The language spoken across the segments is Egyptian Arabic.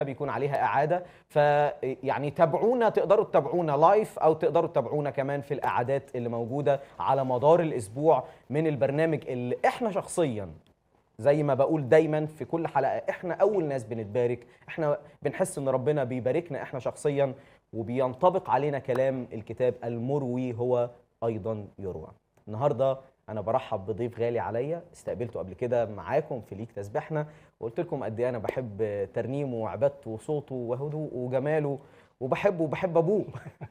بيكون عليها اعاده فيعني تابعونا تقدروا تتابعونا لايف او تقدروا تتابعونا كمان في الاعادات اللي موجوده على مدار الاسبوع من البرنامج اللي احنا شخصيا زي ما بقول دايما في كل حلقه احنا اول ناس بنتبارك احنا بنحس ان ربنا بيباركنا احنا شخصيا وبينطبق علينا كلام الكتاب المروي هو ايضا يروى النهارده انا برحب بضيف غالي عليا استقبلته قبل كده معاكم في ليك تسبحنا وقلت لكم قد ايه انا بحب ترنيمه وعبادته وصوته وهدوءه وجماله وبحبه وبحب ابوه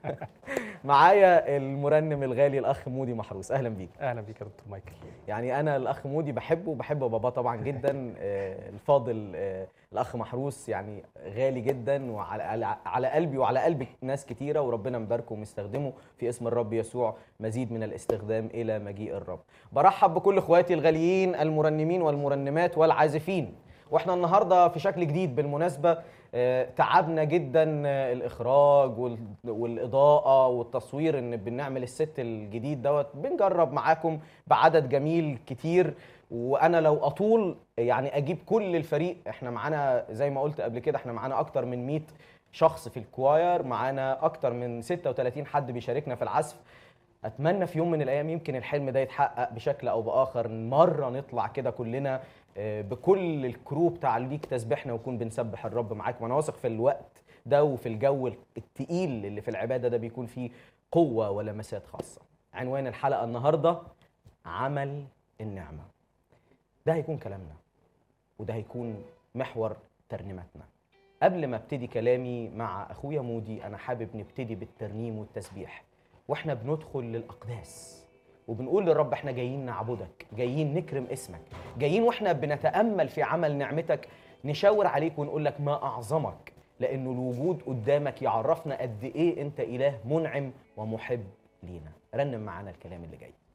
معايا المرنم الغالي الاخ مودي محروس اهلا بيك اهلا بيك يا دكتور مايكل يعني انا الاخ مودي بحبه وبحب باباه طبعا جدا آه، الفاضل آه، الاخ محروس يعني غالي جدا وعلى على- على قلبي وعلى قلب ناس كتيره وربنا مباركه ومستخدمه في اسم الرب يسوع مزيد من الاستخدام الى مجيء الرب برحب بكل اخواتي الغاليين المرنمين والمرنمات والعازفين واحنا النهارده في شكل جديد بالمناسبه آه، تعبنا جدا آه، الاخراج وال- والاضاءه والتصوير ان بنعمل الست الجديد دوت بنجرب معاكم بعدد جميل كتير وانا لو اطول يعني اجيب كل الفريق احنا معانا زي ما قلت قبل كده احنا معانا اكتر من 100 شخص في الكواير معانا اكتر من 36 حد بيشاركنا في العزف اتمنى في يوم من الايام يمكن الحلم ده يتحقق بشكل او باخر مره نطلع كده كلنا آه، بكل الكرو بتاع ليك تسبيحنا ونكون بنسبح الرب معاكم انا واثق في الوقت ده وفي الجو التقيل اللي في العباده ده بيكون فيه قوه ولمسات خاصه عنوان الحلقه النهارده عمل النعمه ده هيكون كلامنا وده هيكون محور ترنيمتنا قبل ما ابتدي كلامي مع اخويا مودي انا حابب نبتدي بالترنيم والتسبيح واحنا بندخل للاقداس وبنقول للرب احنا جايين نعبدك جايين نكرم اسمك جايين واحنا بنتامل في عمل نعمتك نشاور عليك ونقول لك ما اعظمك لانه الوجود قدامك يعرفنا قد ايه انت اله منعم ومحب لينا رنم معانا الكلام اللي جاي